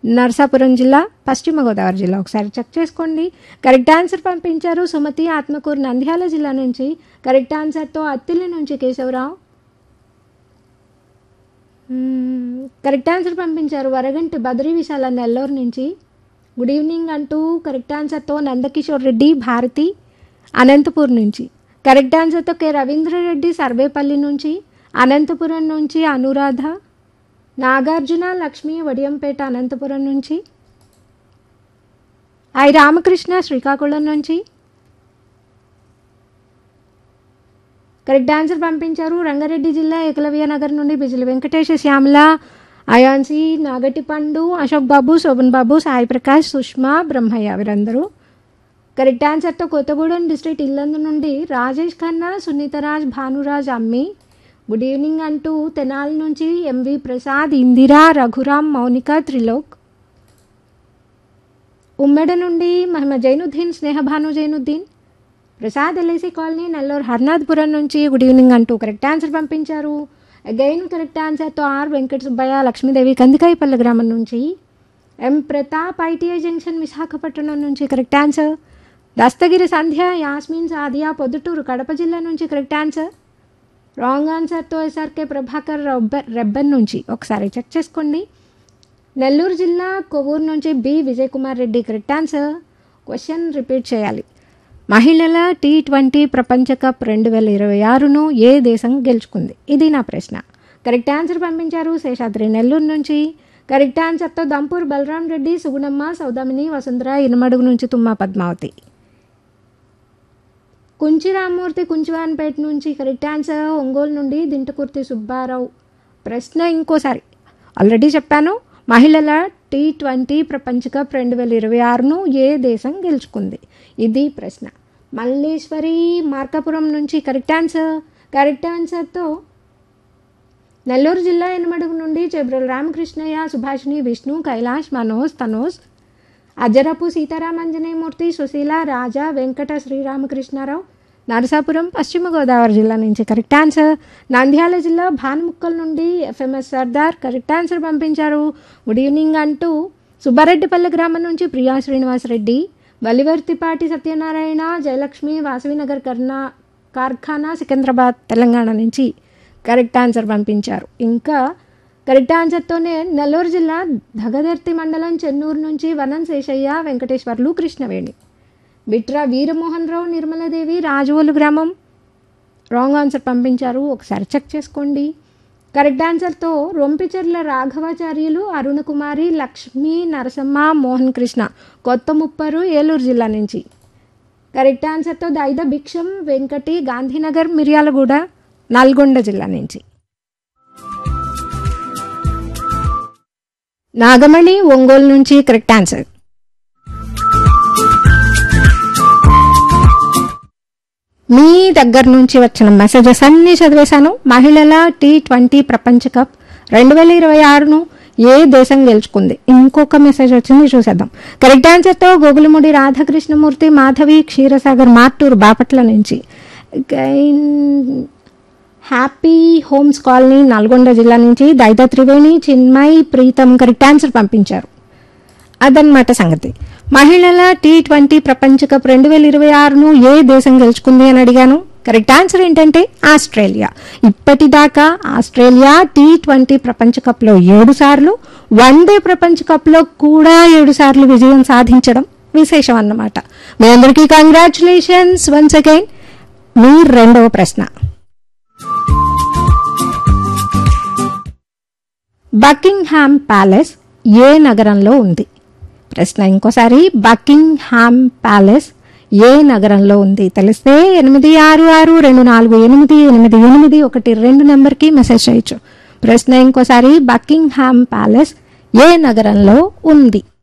నర్సాపురం జిల్లా పశ్చిమ గోదావరి జిల్లా ఒకసారి చెక్ చేసుకోండి కరెక్ట్ ఆన్సర్ పంపించారు సుమతి ఆత్మకూరు నంద్యాల జిల్లా నుంచి కరెక్ట్ ఆన్సర్తో అత్తిలి నుంచి కేశవరావు మ్మ్, కరెక్ట్ ఆన్సర్ పంపించారు వరగంటి బద్రీ విశాల నెల్లూరు నుంచి గుడ్ ఈవినింగ్ అంటూ కరెక్ట్ ఆన్సర్తో నందకిషోర్ రెడ్డి భారతి అనంతపూర్ నుంచి కరెక్ట్ ఆన్సర్తో కె రవీంద్రరెడ్డి సర్వేపల్లి నుంచి అనంతపురం నుంచి అనురాధ నాగార్జున లక్ష్మి వడియంపేట అనంతపురం నుంచి ఐ రామకృష్ణ శ్రీకాకుళం నుంచి కరెక్ట్ ఆన్సర్ పంపించారు రంగారెడ్డి జిల్లా ఏకలవ్య నగర్ నుండి బిజిలి వెంకటేష్ శ్యామల అయాన్సి నాగటి పండు అశోక్ బాబు శోభన్ బాబు సాయి ప్రకాష్ సుష్మా బ్రహ్మయ్య వీరందరూ కరెక్ట్ ఆన్సర్తో కొత్తగూడెం డిస్ట్రిక్ట్ ఇల్లందు నుండి రాజేష్ ఖన్నా సునీతరాజ్ భానురాజ్ అమ్మి గుడ్ ఈవినింగ్ అంటూ తెనాలి నుంచి ఎంవి ప్రసాద్ ఇందిరా రఘురామ్ మౌనిక త్రిలోక్ ఉమ్మెడ నుండి మహమ్మద్ జైనుద్దీన్ స్నేహభాను జైనుద్దీన్ ప్రసాద్ ఎల్ఐసి కాలనీ నెల్లూరు హర్నాథ్పురం నుంచి గుడ్ ఈవినింగ్ అంటూ కరెక్ట్ ఆన్సర్ పంపించారు అగైన్ కరెక్ట్ ఆన్సర్తో ఆర్ వెంకట సుబ్బయ్య లక్ష్మీదేవి కందికాయపల్లి గ్రామం నుంచి M Pratap I T I junction Visakhapatnam నుంచి కరెక్ట్ ఆన్సర్ దస్తగిరి సంధ్య యాస్మిన్ సాదియా పొద్దుటూరు కడప జిల్లా నుంచి కరెక్ట్ ఆన్సర్ రాంగ్ ఆన్సర్తో ఎస్ఆర్కే ప్రభాకర్ రబ్బ రెబ్బన్ నుంచి ఒకసారి చెక్ చేసుకోండి నెల్లూరు జిల్లా కొవ్వూరు నుంచి B Vijay Kumar Reddy correct answer question repeat చేయాలి మహిళల టీ ట్వంటీ ప్రపంచ కప్ రెండు వేల ఇరవై ఆరును ఏ దేశం గెలుచుకుంది ఇది నా ప్రశ్న కరెక్ట్ ఆన్సర్ పంపించారు శేషాద్రి నెల్లూరు నుంచి కరెక్ట్ ఆన్సర్తో దంపూర్ బలరాం రెడ్డి సుగుణమ్మ సౌదామిని వసుంధర ఇనమడుగు నుంచి తుమ్మా పద్మావతి కుంచి రామ్మూర్తి కుంచివాన్పేట నుంచి కరెక్ట్ ఆన్సర్ ఒంగోలు నుండి దింటకుర్తి సుబ్బారావు ప్రశ్న ఇంకోసారి ఆల్రెడీ చెప్పాను మహిళల టీ ట్వంటీ ప్రపంచ కప్ రెండు వేల ఇరవై ఆరును ఏ దేశం గెలుచుకుంది ఇది ప్రశ్న మల్లేశ్వరి మార్కాపురం నుంచి కరెక్ట్ ఆన్సర్ కరెక్ట్ ఆన్సర్తో నెల్లూరు జిల్లా ఎనమడుగు నుండి చెబ్రల్ రామకృష్ణయ్య సుభాషిణి విష్ణు కైలాష్ మనోజ్ తనోజ్ అజరపు సీతారామంజనేయమూర్తి సుశీల రాజా వెంకట శ్రీరామకృష్ణారావు నరసాపురం పశ్చిమ గోదావరి జిల్లా నుంచి కరెక్ట్ ఆన్సర్ నంద్యాల జిల్లా భానుముక్కల్ నుండి ఎఫ్ఎంఎస్ సర్దార్ కరెక్ట్ ఆన్సర్ పంపించారు గుడ్ ఈవినింగ్ అంటూ సుబ్బారెడ్డిపల్లి గ్రామం నుంచి ప్రియా శ్రీనివాసరెడ్డి వలివర్తిపాటి సత్యనారాయణ జయలక్ష్మి వాసవినగర్ కర్ణా కార్ఖానా సికింద్రాబాద్ తెలంగాణ నుంచి కరెక్ట్ ఆన్సర్ పంపించారు ఇంకా కరెక్ట్ ఆన్సర్తోనే నెల్లూరు జిల్లా దగదర్తి మండలం చెన్నూరు నుంచి వనం శేషయ్య వెంకటేశ్వర్లు కృష్ణవేణి బిట్రా వీరమోహన్ రావు నిర్మలాదేవి రాజవోలు గ్రామం రాంగ్ ఆన్సర్ పంపించారు ఒకసారి చెక్ చేసుకోండి కరెక్ట్ ఆన్సర్తో రొంపిచెర్ల రాఘవాచార్యులు అరుణకుమారి లక్ష్మీ నరసమ్మ మోహన్ కృష్ణ కొత్త ముప్పరు ఏలూరు జిల్లా నుంచి కరెక్ట్ ఆన్సర్తో దైద భిక్షం వెంకటి గాంధీనగర్ మిర్యాలగూడ నల్గొండ జిల్లా నుంచి నాగమణి ఒంగోలు నుంచి కరెక్ట్ ఆన్సర్ మీ దగ్గర నుంచి వచ్చిన మెసేజెస్ అన్నీ చదివేశాను మహిళల టీ ట్వంటీ ప్రపంచ కప్ రెండు వేల ఇరవై ఆరును ఏ దేశం గెలుచుకుంది ఇంకొక మెసేజ్ వచ్చింది చూసేద్దాం కరెక్ట్ ఆన్సర్తో గోగులముడి రాధాకృష్ణమూర్తి మాధవి క్షీరసాగర్ మార్టూరు బాపట్ల నుంచి గైన్- హ్యాపీ హోమ్స్ కాలనీ నల్గొండ జిల్లా నుంచి దైద త్రివేణి చిన్మయ్ ప్రీతం కరెక్ట్ ఆన్సర్ పంపించారు అదనమాట సంగతి మహిళల టీ ట్వంటీ ప్రపంచ కప్ రెండు వేల ఇరవై ఆరును ఏ దేశం గెలుచుకుంది అని అడిగాను కరెక్ట్ ఆన్సర్ ఏంటంటే ఆస్ట్రేలియా ఇప్పటిదాకా ఆస్ట్రేలియా టీ ట్వంటీ ప్రపంచ కప్లో ఏడు సార్లు వన్డే ప్రపంచ కప్లో కూడా ఏడు సార్లు విజయం సాధించడం విశేషం అన్నమాట మీ అందరికీ కంగ్రాచులేషన్స్ వన్స్ అగైన్ మీ రెండవ ప్రశ్న బకింగ్హామ్ ప్యాలెస్ ఏ నగరంలో ఉంది ప్రశ్న ఇంకోసారి బకింగ్హామ్ ప్యాలెస్ ఏ నగరంలో ఉంది తెలిస్తే ఎనిమిది ఆరు ఆరు రెండు నాలుగు ఎనిమిది ఎనిమిది ఎనిమిది ఒకటి రెండు నెంబర్కి మెసేజ్ చేయొచ్చు ప్రశ్న ఇంకోసారి బకింగ్హామ్ ప్యాలెస్ ఏ నగరంలో ఉంది